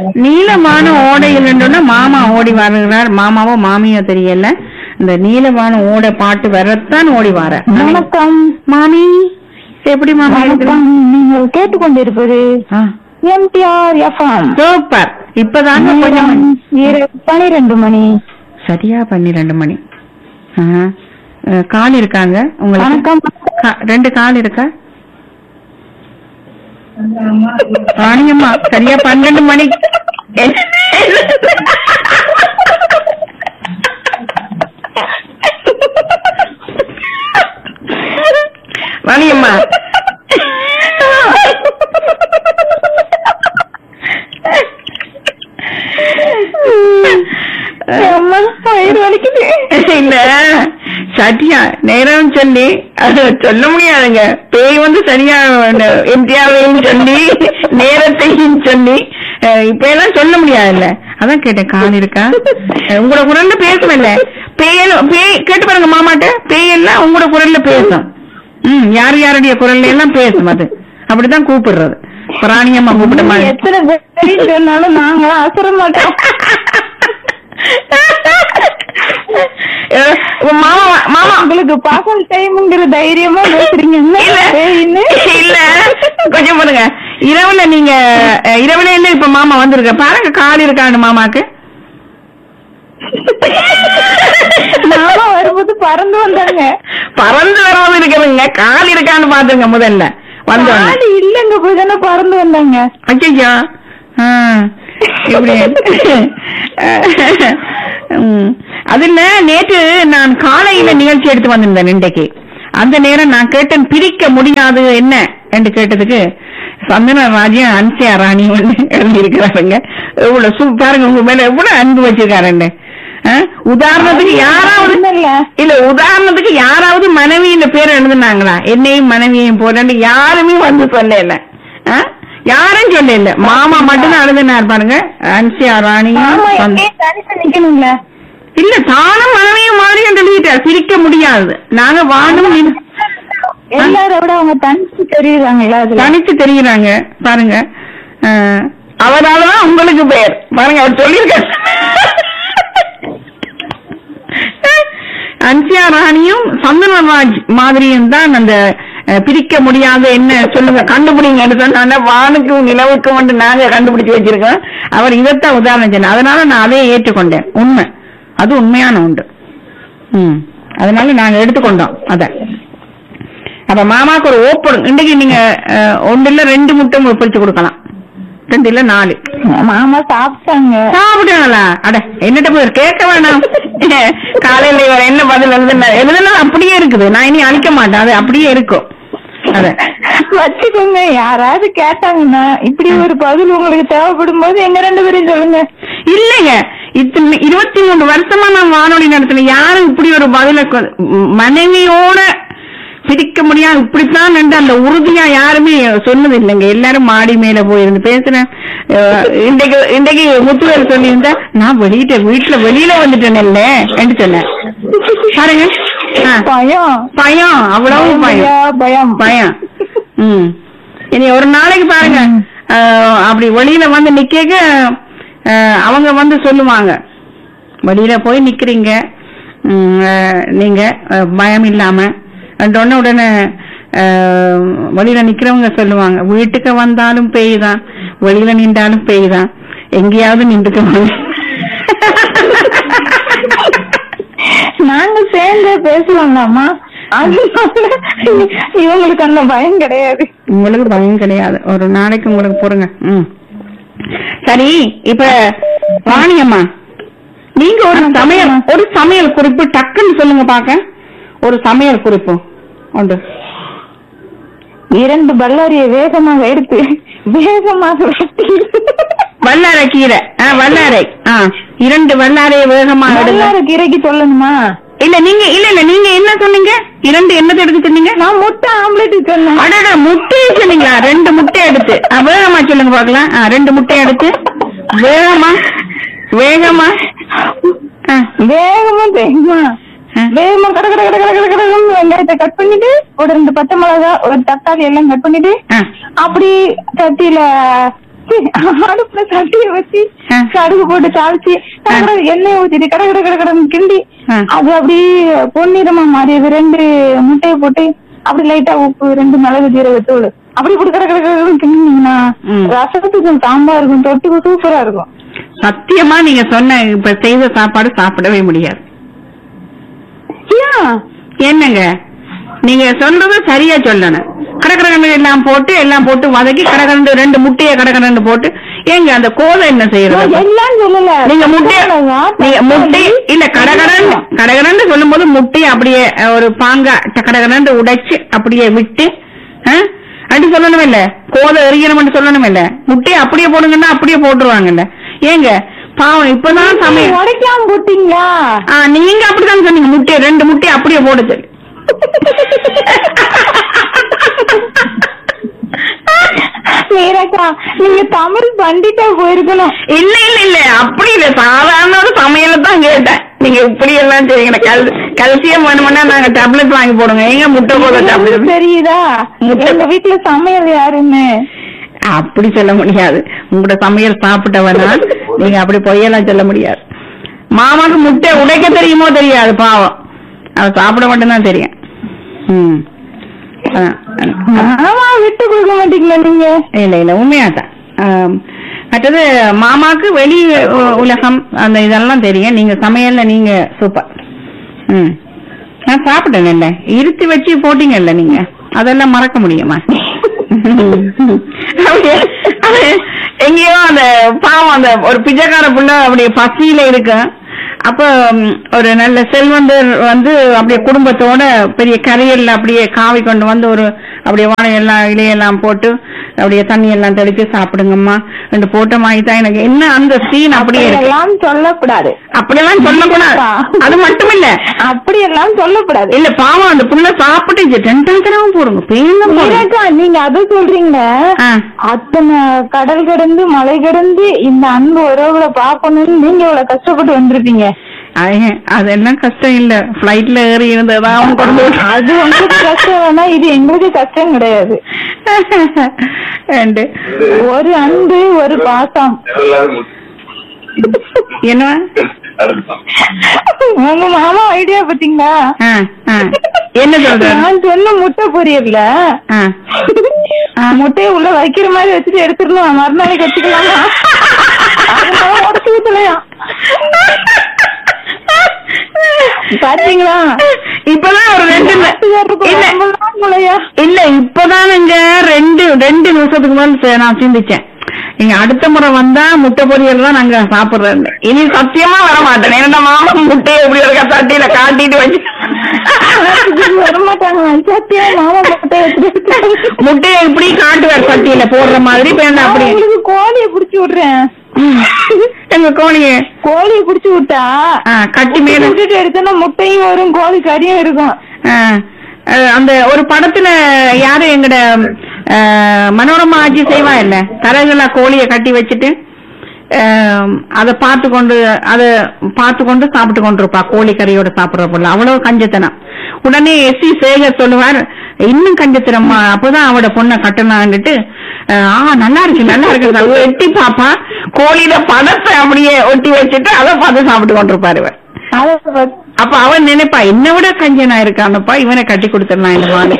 நீலமான ஓடையில் இருந்தோன்னா மாமா ஓடி வருகிறார் மாமாவோ மாமியோ தெரியல இந்த நீலமான ஓடை பாட்டு வரத்தான் ஓடி வர வணக்கம் மாமி எப்படி மாமா வணக்கம் நீங்கள் கேட்டுக்கொண்டிருப்பது ஆ, எம்டிஆர் எஃப்எம் சூப்பர் இப்பதாங்க கொஞ்சம் பனிரெண்டு மணி சரியா பன்னிரெண்டு மணி ஆ, அஹ், கால் இருக்காங்க உங்களுக்கு வணக்கம் கா- ரெண்டு கால் இருக்கா ராணியம்மா சரியா பன்னெண்டு மணி ராணியம்மா அம்மா, வயிறு வலிக்குது இல்ல சத்தியா நேரம் சொல்லி அது சொல்ல முடியாதுங்க பேய் வந்து சரியா எம்டிஆரையும் சொல்லி நேரத்தையும் சொல்லி அஹ், இப்ப எல்லாம் சொல்ல முடியாதுல்ல அதான் கேட்டேன் கால் இருக்கா அஹ், உங்களோட குரல்ல பேசுமில்ல பேய் பேய் கேட்டு பாருங்க மாமாட்ட பேய் எல்லாம் உங்களோட குரல்ல பேசும் ம் யார் யாருடைய குரல்ல எல்லாம் பேசும் அது அப்படிதான் கூப்பிடுறது பிராணியம்மா கூப்பிட மாதிரி எத்தனை பேர் சொன்னாலும் நாங்க அசர மாட்டோம் அஹ், உன் மாமா மாமா உங்களுக்கு பகல் டைம்ங்கிற தைரியமா பேசுறீங்க என்ன இல்ல பேயின்னு? இல்ல கொஞ்சம் பாருங்க இரவுல நீங்க அஹ், இரவுல என்ன இப்ப மாமா வந்திருக்க பாருங்க கால் இருக்காண்டு மாமாக்கு மாமா வரும்போது பறந்து வந்தாங்க பறந்து வருவது இருக்குதுங்க கால் இருக்கான்னு பாத்துங்க முதல்ல வந்தோங்க ஆடு இல்லங்க போய் தானே பறந்து வந்தாங்க ஐயோ இப்படி ம். அது இல்ல நேற்று நான் காலையில நிகழ்ச்சி எடுத்து வந்திருந்தேன் இன்றைக்கு அந்த நேரம் நான் கேட்டேன் பிரிக்க முடியாது என்ன என்று கேட்டதுக்கு சந்தன ராஜ்யம் அன்சியா ராணி எழுதி இருக்கிறாருங்க எவ்வளவு சு பாருங்க உங்க மேல எவ்வளவு அன்பு வச்சிருக்காருன்னு ஆ? உதாரணத்துக்கு யாராவது இல்ல இல்ல உதாரணத்துக்கு யாராவது மனைவியின் பேர் எழுதுனாங்களா என்னையும் மனைவியையும் போலன்னு யாருமே வந்து சொல்லல ஆ? யாரும் சொல்லல மாமா மட்டும்தான் எழுதினார் பாருங்க அன்சியா ராணியும் மாமா சந்த- எங்கேயும் தனித்து நிக்கணும்ல இல்ல தானும் மனைவியும் மாதிரியும் எழுதிட்டார் பிரிக்க முடியாது நாங்க வாழும் இன்- எல்லாரை விட அவங்க தனிச்சு தெரியுறாங்களா அதுல தனிச்சு தெரியுறாங்க பாருங்க ஆ, அவராலதான் உங்களுக்கு பெயர் பாருங்க அவர் சொல்லியிருக்காரு அன்சியா ராணியும் சந்தனராஜ் மாதிரியும் தான் அந்த அஹ், பிரிக்க முடியாத என்ன சொல்லுங்க கண்டுபிடிங்கன்னு சொன்னா வானுக்கும் நிலவுக்கும் வந்து நாங்க கண்டுபிடிச்சு வச்சிருக்கோம் அவர் இதைத்தான் உதாரணம் சொன்னார் அதனால நான் அதையே ஏற்றுக்கொண்டேன் உண்மை அது உண்மையான உண்டு ம் அதனால நாங்க எடுத்துக்கொண்டோம் அத அப்ப மாமாக்கு ஒரு ஓப்பன் இன்னைக்கு நீங்க அஹ், ஒன்று இல்ல ரெண்டு முட்டை பொரிச்சு கொடுக்கலாம் ரெண்டு இல்ல நாலு மாமா சாப்பிட்டாங்க சாப்பிடுங்களா அட என்னட்ட போய் கேட்க வேணாம் காலையில இவர் என்ன பதில் எழுதுனா எழுதுனா அப்படியே இருக்குது நான் இனி அழிக்க மாட்டேன் அது அப்படியே இருக்கும் அத வச்சுக்கோங்க யாராவது கேட்டாங்கன்னா இப்படி ஒரு பதில் உங்களுக்கு தேவைப்படும் போது எங்க ரெண்டு பேரையும் சொல்லுங்க இல்லைங்க இத்தனை இருபத்தி மூணு வருஷமா நான் வானொலி நடத்தினேன் யாரும் இப்படி ஒரு பதில கொ- ம், மனைவியோட பிரிக்க முடியாது இப்படித்தான் நின்று அந்த உறுதியா யாருமே சொன்னது இல்லைங்க எல்லாரும் மாடி மேல போயிருந்து பேசுறேன் அஹ், இன்றைக்கு இன்றைக்கு முத்துவேல் சொல்லியிருந்தா நான் வெளியிட்ட வீட்டுல வெளியில வந்துட்டேன் இல்ல என்று சொன்னேன் பாருங்க ஆ, பயம் பயம் அவ்வளவு பயம் ஐயா, பயம் பயம் ம் இனி ஒரு நாளைக்கு பாருங்க அஹ், அப்படி வெளியில வந்து நிக்க அவங்க வந்து சொல்லுவாங்க வெளியில போய் நிக்கிறீங்க ம், அஹ், நீங்க அஹ், பயம் இல்லாம உடனே உடனே அஹ், வெளியில நிக்கிறவங்க சொல்லுவாங்க வீட்டுக்கு வந்தாலும் பேய் தான் வெளியில நின்றாலும் பேய் தான் எங்கேயாவது நின்றுக்குவாங்க நாங்க சேர்ந்து பேசலாம்லாமா அதனால இவங்களுக்கு அந்த பயம் கிடையாது உங்களுக்கு பயம் கிடையாது ஒரு நாளைக்கு உங்களுக்கு பொறுங்க ம் சரி இப்ப வாணியம்மா நீங்க ஒரு சமையல் ஒரு சமையல் குறிப்பு டக்குன்னு சொல்லுங்க பாக்க ஒரு சமையல் குறிப்பு உண்டு இரண்டு பல்லாரியை வேகமாக எடுத்து வேகமாக வெட்டி வல்லாரை கீரை ஆ வல்லாரை ஆ இரண்டு வல்லாரையை வேகமா எடுங்க பல்லார கீரைக்கு சொல்லணுமா இல்ல நீங்க இல்ல இல்ல நீங்க என்ன சொன்னீங்க இரண்டு என்னத்தை எடுக்க சொன்னீங்க நான் முட்டை ஆம்லெட் சொன்னேன் அடடா முட்டையை சொன்னீங்களா ரெண்டு முட்டை எடுத்து ஆ, வேகமா சொல்லுங்க பாக்கலாம் ஆ, ரெண்டு முட்டை எடுத்து வேகமா வேகமா ஆ, வேகமா தெரியுமா ஆ. வேகமா கட கட கட கட கட கடன்னு வெங்காயத்தை கட் பண்ணிட்டு ஒரு ரெண்டு பச்சை மிளகா ஒரு தக்காளி எல்லாம் கட் பண்ணிட்டு ஆ. அப்படி சட்டியில வச்சு அடுப்புல சட்டியை வச்சு ஆ. கடுகு போட்டு தாளிச்சு கடகட எண்ணெய் ஊத்திட்டு கட கட கட கடன்னு கிண்டி ஆ. அது அப்படியே பொன்னிறமா மாறி அது ரெண்டு முட்டையை போட்டு அப்படி லைட்டா உப்பு ரெண்டு மிளகு ஜீரகத்தூள் அப்படி போட்டு கட கட கடன்னு கிண்டினீங்கன்னா ம். ரசத்துக்கும் சாம்பாருக்கும் தொட்டுக்கும் சூப்பரா இருக்கும் சத்தியமா நீங்க சொன்ன இப்ப செய்த சாப்பாடு சாப்பிடவே முடியாது ஏன் என்னங்க நீங்க சொல்றது சரியா சொல்லணும் கடற்கரை எல்லாம் போட்டு எல்லாம் போட்டு வதக்கி கடற்கரண்டு ரெண்டு முட்டைய கடற்கரண்டு போட்டு ஏங்க அந்த கோதை என்ன செய்யறது நான் எல்லாம் சொல்லல நீங்க முட்டை நீங்க முட்டை இல்ல கடகரண்டு கடகரண்டு சொல்லும் போது முட்டையை அப்படியே அஹ், ஒரு பாங்கா கடகரண்டு உடைச்சு அப்படியே விட்டு அஹ், அப்படி சொல்லணும் இல்ல கோதை எறியணும்னு சொல்லணும் இல்ல முட்டையை அப்படியே போடுங்கன்னா அப்படியே போட்டுருவாங்கல்ல ஏங்க பாவம் இப்பதான் சமயம் உடைக்காம போட்டீங்களா ஆ, நீங்க அப்படிதான் சொன்னீங்க முட்டையை ரெண்டு முட்டையை அப்படியே போட சொல்லி மீராக்கா நீங்க தமிழ் பண்டிட்டா போயிருக்கணும் இல்ல இல்ல இல்ல அப்படி இல்ல சாதாரண ஒரு சமையல தான் கேட்டேன் நீங்க இப்படி எல்லாம் செய்யுங்க கல் கல்சியம் வேணும்னா நாங்க டேப்லெட் வாங்கி போடுங்க எங்க முட்டை போட டேப்லெட் தெரியுதா முட்டை- எங்க வீட்டுல சமையல் யாருன்னு அப்படி சொல்ல முடியாது உங்களோட சமையல் சாப்பிட்டவனா நீங்க அப்படி பொய்யெல்லாம் சொல்ல முடியாது மாமாக்கு முட்டை உடைக்க தெரியுமோ தெரியாது பாவம் அவன் சாப்பிட மட்டும்தான் தெரியும் ம் அதான். ஆமா விட்டு கொடுக்க மாட்டீங்களா நீங்க இல்ல இல்ல உண்மையாதான் ஆம். மற்றது மாமாக்கு வெளி உ- உலகம் அந்த இதெல்லாம் தெரியும் நீங்க சமையல்ல நீங்க சூப்பர் ம் நான் சாப்பிட்டேன் இல்ல இருத்தி வச்சு போட்டீங்கல்ல நீங்க அதெல்லாம் மறக்க முடியுமா அப்படியே, அது எங்கேயோ அந்த பாவம் அந்த ஒரு பிச்சைக்கார புள்ள அப்படியே பசியில இருக்கு அப்ப ம், ஒரு நல்ல செல்வந்தர் வந்து அப்படியே குடும்பத்தோட பெரிய கரையல்ல அப்படியே காவி கொண்டு வந்து ஒரு அப்படியே வாழை எல்லாம் இலையெல்லாம் போட்டு அப்படியே தண்ணி எல்லாம் தெளிச்சு சாப்பிடுங்கம்மா ரெண்டு போட்ட மாதிரி தான் எனக்கு என்ன அந்த சீன் அப்படியே இருக்கு எல்லாம் சொல்லக்கூடாது அப்படியெல்லாம் சொல்லக்கூடாது அது மட்டும் இல்ல அப்படி எல்லாம் சொல்லக்கூடாது இல்ல பாவம் அந்த புள்ள சாப்பிட்டு டென்ஷன் போடுங்க பேங்க போடுங்க மீராக்கா நீங்க அது சொல்றீங்க ஆ. அத்தனை கடல் கடந்து மலை கடந்து இந்த அன்பு உறவுகளை பாக்கணும்னு நீங்க இவ்வளவு கஷ்டப்பட்டு வந்திருப்பீங்க ஐய, அதெல்லாம் கஷ்டம் இல்ல பிளைட்ல ஏறி இருந்ததா அவன் கொண்டு விட்டு- அது உங்களுக்கு கஷ்டம் வேணா இது எங்களுக்கு கஷ்டம் கிடையாது And ஒரு அன்பு ஒரு பாசம் என்ன உங்க மாமா ஐடியா பாத்தீங்களா ஆ, ஆ. என்ன சொல்ற நான் சொன்ன முட்டை பொரியல்ல ஆ. முட்டையை உள்ள வைக்கிற மாதிரி வச்சுட்டு எடுத்துடலாம் மறுநாளைக்கு வச்சுக்கலாமா அதனால உடச்சு ஊத்தலையா பாத்தீங்களா இப்பதான் ஒரு ரெண்டு ந- இல்ல இல்லையா இல்ல இப்பதானுங்க ரெண்டு ரெண்டு நிமிஷத்துக்கு மேல சே- நான் சிந்திச்சேன் நீங்க அடுத்த முறை வந்தா முட்டை பொரியல் தான் நாங்க சாப்பிடுறோம் இனி சத்தியமா வர மாட்டேன் என்னடா மாமா முட்டையை எப்படி இருக்க சட்டியில காட்டிட்டு வச்சு வரமாட்டாங்க சத்தியம் மாமா முட்டை வச்சுட்டு முட்டையை இப்படி காட்டுவார் சட்டியில போடுற மாதிரி இப்ப என்ன அப்படி உங்களுக்கு கோழியை புடிச்சு விடுறேன் ம். எங்க கோழிய கோழியை புடிச்சு விட்டா ஆ, கட்டி மேல விட்டுட்டு எடுத்தோம்னா முட்டையும் வரும் கோழி கறியும் இருக்கும் ஆ, அஹ், அந்த ஒரு படத்துல யாரு எங்கட அஹ், மனோரமா ஆட்சி செய்வா இல்ல தரகுல கோழிய கட்டி வச்சுட்டு அஹ், அத பார்த்து கொண்டு அத பார்த்து கொண்டு சாப்பிட்டு கொண்டிருப்பா கோழி கறியோட சாப்பிடுற பொருள் அவ்வளவு கஞ்சத்தனம் உடனே எஸ் சி சேகர் சொல்லுவார் இன்னும் கஞ்சத்தனமா அப்பதான் அவட பொண்ணை கட்டணான்னுட்டு அஹ், ஆ நல்லா இருக்கு நல்லா இருக்கு சார் எட்டி பாப்பா கோழியில படத்தை அப்படியே ஒட்டி வச்சுட்டு அதை பார்த்து சாப்பிட்டு கொண்டிருப்பாரு இவர் அத பத்- அப்ப அவன் நினைப்பா என்னை விட கஞ்சனா இருக்கானப்பா இவனை கட்டி கொடுத்துடலாம் இந்த மாதிரி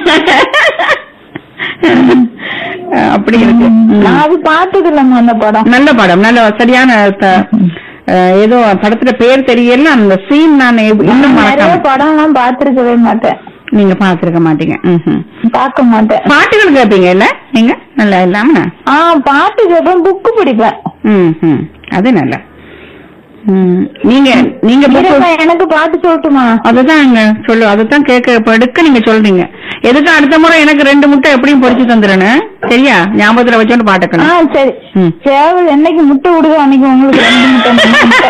அப்படி இருக்கு நான் அது பார்த்தது இல்லம்மா அந்த படம் நல்ல படம் நல்ல சரியான த- அஹ், ஏதோ படத்துல பேர் தெரியல அந்த சீன் நான் எப்- இன்னும் நிறைய மறக்காம படம் எல்லாம் பாத்திருக்கவே மாட்டேன் நீங்க பாத்துருக்க மாட்டீங்க ம்ஹும். பார்க்க மாட்டேன் பாட்டுகள் கேட்பீங்க இல்ல நீங்க நல்லா இல்லாம ஆ பாட்டு கேட்பேன் புக்கு படிப்பேன் ம் ம். அது நல்ல ம். நீங்க நீங்க book- மீரப்பா, எனக்கு பாட்டு சொல்லட்டுமா அதுதாங்க சொல்லு அதுதான் கேட்க இப்ப எடுக்க நீங்க சொல்றீங்க எதுக்கு அடுத்த முறை எனக்கு ரெண்டு முட்டை எப்படியும் பொரிச்சு தந்துடுறேன் சரியா ஞாபகத்துல வச்சோன்னு ஆ பாட்டுக்கணும் சரி ம். சேவல் என்னைக்கு முட்டை விடுதோ அன்னைக்கு உங்களுக்கு ரெண்டு முட்டை மூணு முட்டை.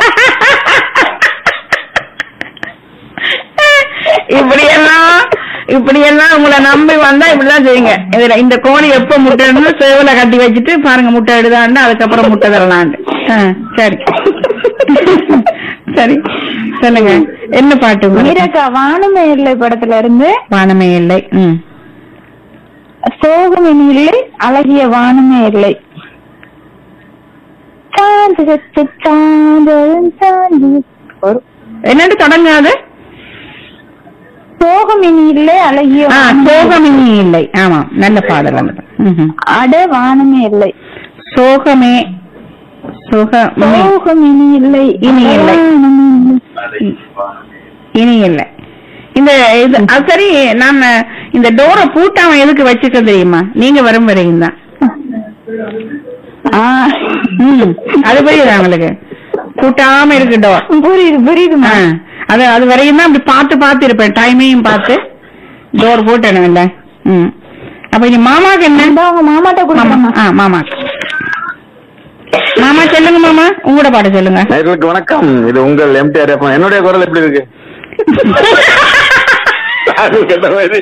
இப்படி எல்லாம் இப்படி எல்லாம் உங்களை நம்பி வந்தா இப்படிதான் செய்யுங்க இதுல இந்த கோழி எப்ப முட்டைன்னு சேவல கட்டி வச்சுட்டு பாருங்க முட்டை எடுதான்னு அதுக்கப்புறம் முட்டை தரலான்னு ஆ, சரி சரி சொல்லுங்க என்ன பாட்டு உங்களுக்கு? மீரக்கா வானமே இல்லை படத்துல இருந்து வானமே இல்லை ம் சோகமின் இல்லை அழகிய வானமே இல்லை சாந்து வச்ச சாந்தம் சாந்து வரும் என்னன்னு தொடங்காது சோகம் இனி இல்லை அழகிய ஆ, வானம். சோகமினி இல்லை ஆமா நல்ல பாடல் அந்த பாடல். ம்ஹும். அட வானமே இல்லை சோகமே சோகமே சோகம் இனி இல்லை இனி இல்லை. வானமே இல்லை. இனி இல்லை இந்த இது அது சரி நாம இந்த டோரை பூட்டாம எதுக்கு வச்சுக்க தெரியுமா நீங்க வரும் வரையும் தான் ஆ. ம் அது புரியுதா உங்களுக்கு பூட்டாம இருக்கு டோர் புரியுது புரியுதுமா ஆ, அது அது வரையும் தான் அப்படி பார்த்து பார்த்து இருப்பேன் டைமையும் பார்த்து டோர் போட்டணும் இல்ல ம் அப்ப இனி மாமாக்கு என்ன இந்த உங்க மாமாட்ட மாமா கொடுக்கலாமா ஆ மாமா மாமா சொல்லுங்க மாமா உங்களோட பாட்டு சொல்லுங்க நேர்களுக்கு வணக்கம் இது உங்கள் எம்டிஆர் எஃப்எம் என்னுடைய குரல் எப்படி இருக்கு அது கேட்ட மாதிரி.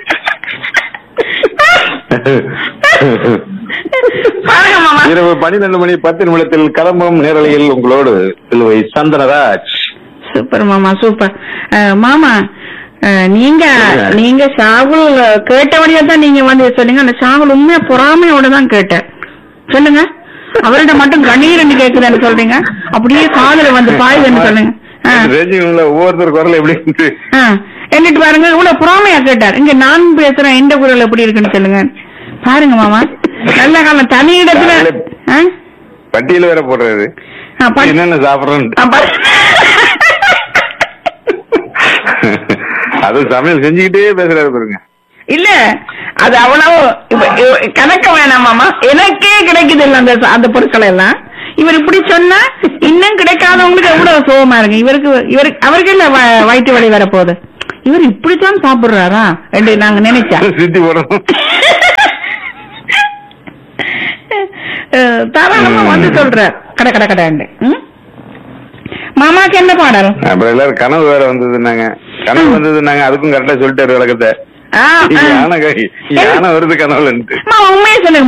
பாருங்க மாமா இரவு பன்னிரண்டு மணி பத்து நிமிடத்தில் கிளம்பும் நேரலையில் உங்களோடு சிலுவை சந்தனராஜ் சூப்பர் மாமா சூப்பர் அஹ், மாமா அஹ், நீங்க நீங்க ஷாகுல் கேட்டபடியா தான் நீங்க வந்து சொன்னீங்க அந்த ஷாகுல் உண்மையா பொறாமையோட தான் கேட்டேன் சொல்லுங்க அவர்கிட்ட மட்டும் கண்ணீர் கேக்குதுன்னு சொல்றீங்க அப்படியே காதுல வந்து பாயுதுன்னு சொல்லுங்க ஆ. ரேஞ்சிங்ல ஒவ்வொருத்தர் குரல் எப்படி இருக்கு ஆ, என்னட்டு பாருங்க இவ்வளவு பொறாமையா கேட்டார் இங்க நான் பேசுறேன் எந்த குரல் எப்படி இருக்குன்னு சொல்லுங்க பாருங்க மாமா நல்ல காலம் தனி இடத்துல ஆ? பட்டியல வேற போடுறாரு ஆ, பா- என்னென்ன சாப்பிடுறோம் ஆ, பா- அது சமையல் செஞ்சுக்கிட்டே பேசுறாரு பாருங்க இல்ல அது அவ்வளவு இப்ப- இவ- கணக்க வேணாம் மாமா எனக்கே கிடைக்குது இல்ல அந்த அந்த பொருட்கள் எல்லாம் இவர் இப்படி சொன்னா இன்னும் கிடைக்காதவங்களுக்கு எவ்வளவு சோகமா இருக்கு இவருக்கு இவருக்கு அவருக்கு இல்ல வ- வயிற்று வலி வரப்போகுது இவர் இப்படித்தான் சாப்பிடுறாரா என்று நாங்க நினைச்சா சித்தி போடணும் அஹ், தாராளமா வந்து சொல்ற கடை கடை கடைண்டு ம்? மாமாக்கு என்ன பாடல் அப்புறம் எல்லாரும் கனவு வேற வந்ததுன்னாங்க கனவு வந்ததுன்னாங்க அதுக்கும் கரெக்டா சொல்லிட்டாரு விளக்கத்தை ஆ, ஆ. யானை கை- யானை வருது கனவுலன்ட்டு மாமா உண்மையை சொல்லுங்க